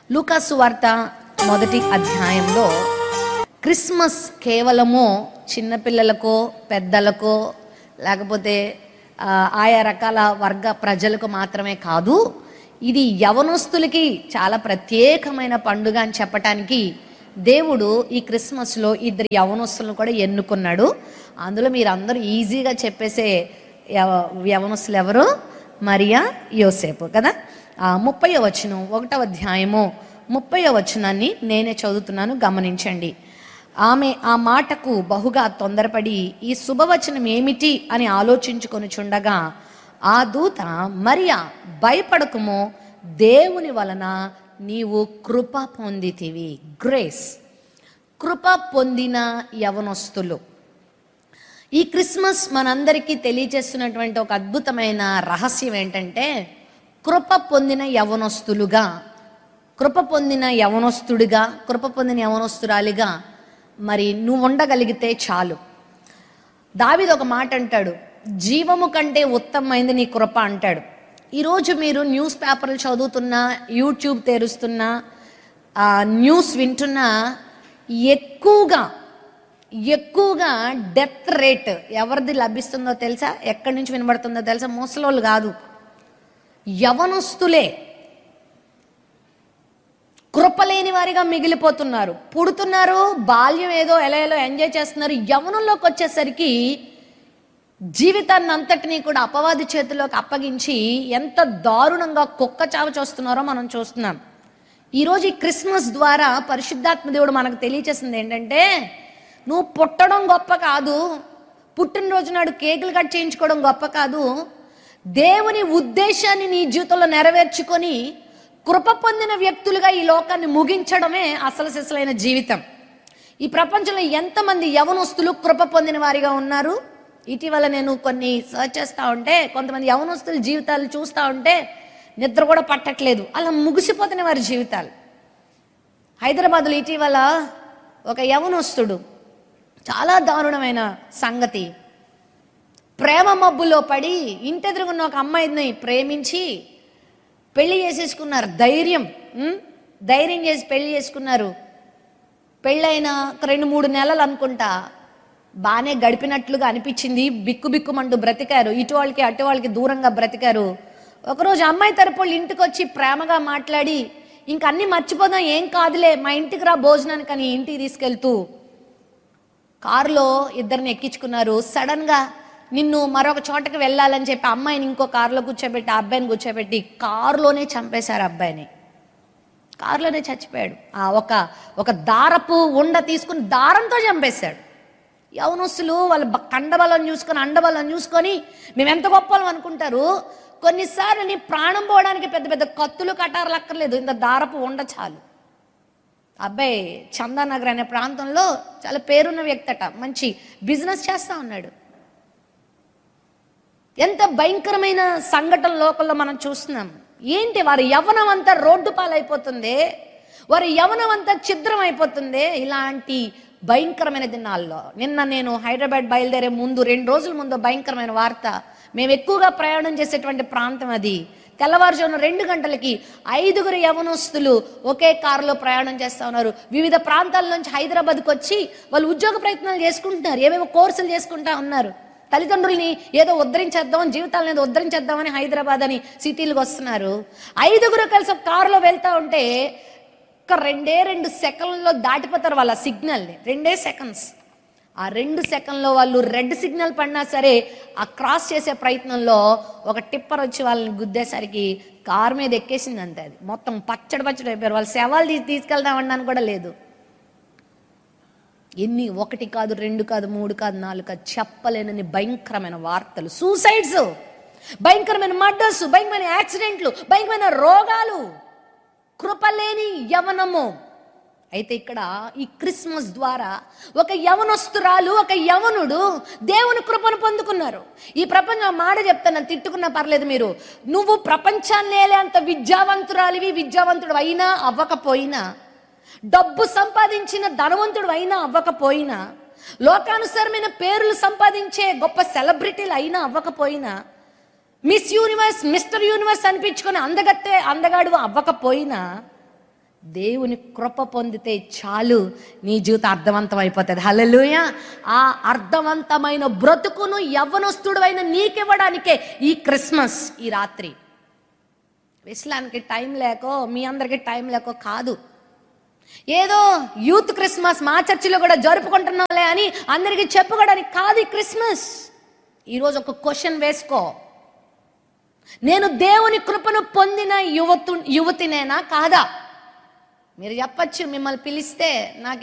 లూకాసు వార్త మొదటి అధ్యాయంలో క్రిస్మస్ కేవలము చిన్నపిల్లలకో పెద్దలకో లేకపోతే ఆ, ఆయా రకాల వర్గ ప్రజలకు మాత్రమే కాదు ఇది యవనస్తులకి చాలా ప్రత్యేకమైన పండుగ అని చెప్పటానికి దేవుడు ఈ క్రిస్మస్లో ఇద్దరు యవనస్తులను కూడా ఎన్నుకున్నాడు అందులో మీరు అందరూ ఈజీగా చెప్పేసే యవ- యవనస్తులు ఎవరు మరియా యోసేపు కదా ఆ ముప్పై వచనం ఒకటవ అధ్యాయము ముప్పై వచనాన్ని నేనే చదువుతున్నాను గమనించండి ఆమె ఆ మాటకు బహుగా తొందరపడి ఈ శుభవచనం ఏమిటి అని ఆలోచించుకొని చుండగా ఆ దూత మరియా భయపడకుము దేవుని వలన నీవు కృప పొందితివి గ్రేస్ కృప పొందిన యవనస్తులు ఈ క్రిస్మస్ మనందరికీ తెలియజేస్తున్నటువంటి ఒక అద్భుతమైన రహస్యం ఏంటంటే కృప పొందిన యవనస్తులుగా కృప పొందిన యవనస్తుడిగా కృప పొందిన యవనస్తురాలిగా మరి నువ్వు ఉండగలిగితే చాలు దావిది ఒక మాట అంటాడు జీవము కంటే ఉత్తమమైంది నీ కృప అంటాడు ఈరోజు మీరు న్యూస్ పేపర్లు చదువుతున్నా యూట్యూబ్ తెరుస్తున్నా ఆ, న్యూస్ వింటున్నా ఎక్కువగా ఎక్కువగా డెత్ రేట్ ఎవరిది లభిస్తుందో తెలుసా ఎక్కడి నుంచి వినబడుతుందో తెలుసా ముసలోళ్ళు కాదు యవనస్తులే కృపలేని వారిగా మిగిలిపోతున్నారు పుడుతున్నారు బాల్యం ఏదో ఎలా ఎలా ఎంజాయ్ చేస్తున్నారు యవనంలోకి వచ్చేసరికి జీవితాన్ని అంతటినీ కూడా అపవాది చేతిలోకి అప్పగించి ఎంత దారుణంగా కుక్క చావ చూస్తున్నారో మనం చూస్తున్నాం ఈరోజు ఈ క్రిస్మస్ ద్వారా పరిశుద్ధాత్మ దేవుడు మనకు తెలియచేసింది ఏంటంటే నువ్వు పుట్టడం గొప్ప కాదు పుట్టినరోజు నాడు కేకులు కట్ చేయించుకోవడం గొప్ప కాదు దేవుని ఉద్దేశాన్ని నీ జీవితంలో నెరవేర్చుకొని కృప పొందిన వ్యక్తులుగా ఈ లోకాన్ని ముగించడమే అసలు సిసలైన జీవితం ఈ ప్రపంచంలో ఎంతమంది యవనస్తులు కృప పొందిన వారిగా ఉన్నారు ఇటీవల నేను కొన్ని సర్చ్ చేస్తూ ఉంటే కొంతమంది యవనస్తుల జీవితాలు చూస్తూ ఉంటే నిద్ర కూడా పట్టట్లేదు అలా ముగిసిపోతున్న వారి జీవితాలు హైదరాబాద్లో ఇటీవల ఒక యవనస్తుడు చాలా దారుణమైన సంగతి ప్రేమ మబ్బులో పడి ఇంటెదురుగున్న ఒక అమ్మాయిని ప్రేమించి పెళ్లి చేసేసుకున్నారు ధైర్యం ఉం? ధైర్యం చేసి పెళ్లి చేసుకున్నారు పెళ్ళైన ఒక రెండు మూడు నెలలు అనుకుంటా బాగానే గడిపినట్లుగా అనిపించింది బిక్కు బిక్కుమంటూ బ్రతికారు ఇటు వాళ్ళకి అటు వాళ్ళకి దూరంగా బ్రతికారు ఒకరోజు అమ్మాయి తరపు వాళ్ళు ఇంటికి వచ్చి ప్రేమగా మాట్లాడి ఇంక అన్నీ మర్చిపోదాం ఏం కాదులే మా ఇంటికి రా భోజనానికి అని ఇంటికి తీసుకెళ్తూ కారులో ఇద్దరిని ఎక్కించుకున్నారు సడన్ గా నిన్ను మరొక చోటకి వెళ్ళాలని చెప్పి అమ్మాయిని ఇంకో కారులో కూర్చోబెట్టి ఆ అబ్బాయిని కూర్చోబెట్టి కారులోనే చంపేశారు అబ్బాయిని కారులోనే చచ్చిపోయాడు ఆ ఒక ఒక దారపు ఉండ తీసుకుని దారంతో చంపేశాడు యవనస్తులు వాళ్ళ బ- కండబలం చూసుకొని అండబలం చూసుకొని మేము ఎంత గొప్పలం అనుకుంటారు కొన్నిసార్లు నీ ప్రాణం పోవడానికి పెద్ద పెద్ద కత్తులు కటారులు అక్కర్లేదు ఇంత దారపు ఉండ చాలు అబ్బాయి చందానగర్ అనే ప్రాంతంలో చాలా పేరున్న వ్యక్తి అట మంచి బిజినెస్ చేస్తా ఉన్నాడు ఎంత భయంకరమైన సంఘటన లోకంలో మనం చూస్తున్నాం ఏంటి వారి యవనం అంతా రోడ్డు పాలైపోతుంది వారి యవనం అంతా ఛిద్రం అయిపోతుంది ఇలాంటి భయంకరమైన దినాల్లో నిన్న నేను హైదరాబాద్ బయలుదేరే ముందు రెండు రోజుల ముందు భయంకరమైన వార్త మేము ఎక్కువగా ప్రయాణం చేసేటువంటి ప్రాంతం అది తెల్లవారుజామున రెండు గంటలకి ఐదుగురు యవనస్తులు ఒకే కారులో ప్రయాణం చేస్తా ఉన్నారు వివిధ ప్రాంతాల నుంచి హైదరాబాద్కి వచ్చి వాళ్ళు ఉద్యోగ ప్రయత్నాలు చేసుకుంటున్నారు ఏమేమో కోర్సులు చేసుకుంటా ఉన్నారు తల్లిదండ్రుల్ని ఏదో ఉద్ధరించేద్దాం జీవితాలను ఏదో ఉద్ధరించేద్దామని హైదరాబాద్ అని సిటీలకు వస్తున్నారు ఐదుగురు కలిసి ఒక కారులో వెళ్తా ఉంటే ఒక రెండే రెండు సెకండ్లో దాటిపోతారు వాళ్ళ సిగ్నల్ని రెండే సెకండ్స్ ఆ రెండు సెకండ్లో వాళ్ళు రెడ్ సిగ్నల్ పడినా సరే ఆ క్రాస్ చేసే ప్రయత్నంలో ఒక టిప్పర్ వచ్చి వాళ్ళని గుద్దేసరికి కారు మీద ఎక్కేసింది అంతే అది మొత్తం పచ్చడి పచ్చడి అయిపోయారు వాళ్ళు శవాలు తీసి తీసుకెళ్దామన్నాను కూడా లేదు ఎన్ని ఒకటి కాదు రెండు కాదు మూడు కాదు నాలుగు కాదు చెప్పలేనని భయంకరమైన వార్తలు సూసైడ్స్ భయంకరమైన మర్డర్స్ భయంకరమైన యాక్సిడెంట్లు భయంకరమైన రోగాలు కృపలేని యవనము అయితే ఇక్కడ ఈ క్రిస్మస్ ద్వారా ఒక యవనస్తురాలు ఒక యవనుడు దేవుని కృపను పొందుకున్నారు ఈ ప్రపంచం మాట చెప్తాను తిట్టుకున్నా పర్లేదు మీరు నువ్వు ప్రపంచాన్ని లేలే అంత విద్యావంతురాలివి విద్యావంతుడు అయినా అవ్వకపోయినా డబ్బు సంపాదించిన ధనవంతుడు అయినా అవ్వకపోయినా లోకానుసారమైన పేర్లు సంపాదించే గొప్ప సెలబ్రిటీలు అయినా అవ్వకపోయినా మిస్ యూనివర్స్ మిస్టర్ యూనివర్స్ అనిపించుకొని అందగత్తే అందగాడు అవ్వకపోయినా దేవుని కృప పొందితే చాలు నీ జీవితం అర్థవంతం అయిపోతుంది హల్లెలూయ ఆ అర్థవంతమైన బ్రతుకును యవ్వనస్తుడు అయిన నీకివ్వడానికే ఈ క్రిస్మస్ ఈ రాత్రి విశ్లానికి టైం లేకో మీ అందరికి టైం లేకో కాదు ఏదో యూత్ క్రిస్మస్ మా చర్చిలో కూడా జరుపుకుంటున్నాంలే అని అందరికీ చెప్పుకోవడానికి కాదు ఈ క్రిస్మస్ ఈరోజు ఒక క్వశ్చన్ వేసుకో నేను దేవుని కృపను పొందిన యువతు యువతినేనా కాదా మీరు చెప్పచ్చు మిమ్మల్ని పిలిస్తే నాకు